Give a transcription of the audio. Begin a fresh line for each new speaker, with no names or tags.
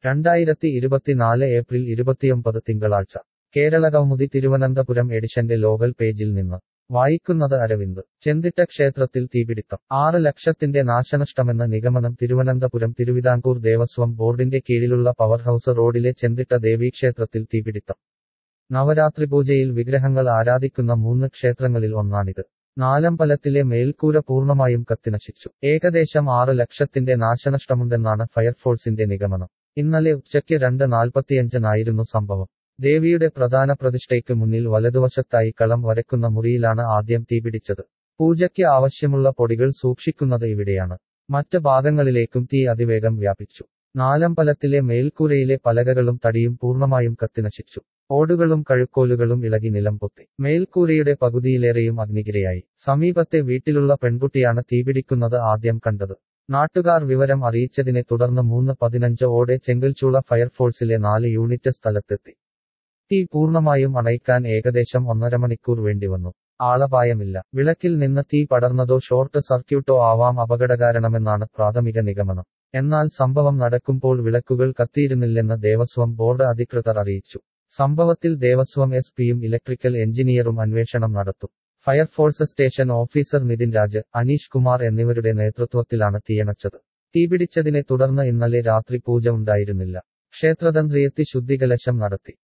രണ്ടായിരത്തി ഇരുപത്തിനാല് ഏപ്രിൽ ഇരുപത്തിയൊമ്പത് തിങ്കളാഴ്ച കേരളകൗമുദി തിരുവനന്തപുരം എഡിഷന്റെ ലോകൽ പേജിൽ നിന്ന് വായിക്കുന്നത് അരവിന്ദ് ചെന്തിട്ട ക്ഷേത്രത്തിൽ തീപിടിത്തം ആറ് ലക്ഷത്തിന്റെ നാശനഷ്ടമെന്ന നിഗമനം തിരുവനന്തപുരം തിരുവിതാംകൂർ ദേവസ്വം ബോർഡിന്റെ കീഴിലുള്ള പവർ ഹൌസ് റോഡിലെ ചെന്തിട്ട ദേവീക്ഷേത്രത്തിൽ തീപിടിത്തം നവരാത്രി പൂജയിൽ വിഗ്രഹങ്ങൾ ആരാധിക്കുന്ന മൂന്ന് ക്ഷേത്രങ്ങളിൽ ഒന്നാണിത് നാലമ്പലത്തിലെ മേൽക്കൂര പൂർണ്ണമായും കത്തിനശിച്ചു ഏകദേശം ആറ് ലക്ഷത്തിന്റെ നാശനഷ്ടമുണ്ടെന്നാണ് ഫയർഫോഴ്സിന്റെ നിഗമനം ഇന്നലെ ഉച്ചയ്ക്ക് രണ്ട് നാൽപ്പത്തിയഞ്ചിനായിരുന്നു സംഭവം ദേവിയുടെ പ്രധാന പ്രതിഷ്ഠയ്ക്ക് മുന്നിൽ വലതുവശത്തായി കളം വരയ്ക്കുന്ന മുറിയിലാണ് ആദ്യം തീപിടിച്ചത് പൂജയ്ക്ക് ആവശ്യമുള്ള പൊടികൾ സൂക്ഷിക്കുന്നത് ഇവിടെയാണ് മറ്റ് ഭാഗങ്ങളിലേക്കും തീ അതിവേഗം വ്യാപിച്ചു നാലമ്പലത്തിലെ മേൽക്കൂരയിലെ പലകകളും തടിയും പൂർണ്ണമായും കത്തിനശിച്ചു ഓടുകളും കഴുക്കോലുകളും ഇളകി നിലംപൊത്തി മേൽക്കൂരയുടെ പകുതിയിലേറെയും അഗ്നികിരയായി സമീപത്തെ വീട്ടിലുള്ള പെൺകുട്ടിയാണ് തീപിടിക്കുന്നത് ആദ്യം കണ്ടത് നാട്ടുകാർ വിവരം അറിയിച്ചതിനെ തുടർന്ന് മൂന്ന് പതിനഞ്ച് ഓടെ ചെങ്കൽച്ചൂള ഫയർഫോഴ്സിലെ നാല് യൂണിറ്റ് സ്ഥലത്തെത്തി തീ പൂർണ്ണമായും അണയ്ക്കാൻ ഏകദേശം ഒന്നര മണിക്കൂർ വേണ്ടിവന്നു ആളപായമില്ല വിളക്കിൽ നിന്ന് തീ പടർന്നതോ ഷോർട്ട് സർക്യൂട്ടോ ആവാം അപകടകാരണമെന്നാണ് പ്രാഥമിക നിഗമനം എന്നാൽ സംഭവം നടക്കുമ്പോൾ വിളക്കുകൾ കത്തിയിരുന്നില്ലെന്ന് ദേവസ്വം ബോർഡ് അധികൃതർ അറിയിച്ചു സംഭവത്തിൽ ദേവസ്വം എസ് പിയും ഇലക്ട്രിക്കൽ എഞ്ചിനീയറും അന്വേഷണം നടത്തും fire force station officer Nithin Raj Aneesh Kumar എന്നിവരുടെ നേതൃത്വത്തിലാണ് തീയണച്ചത് തീപിടിച്ചതിനെ തുടർന്ന് ഇന്നലെ രാത്രി പൂജ ഉണ്ടായിരുന്നില്ല ക്ഷേത്രതന്ത്രിയെത്തി ശുദ്ധികലശം നടത്തി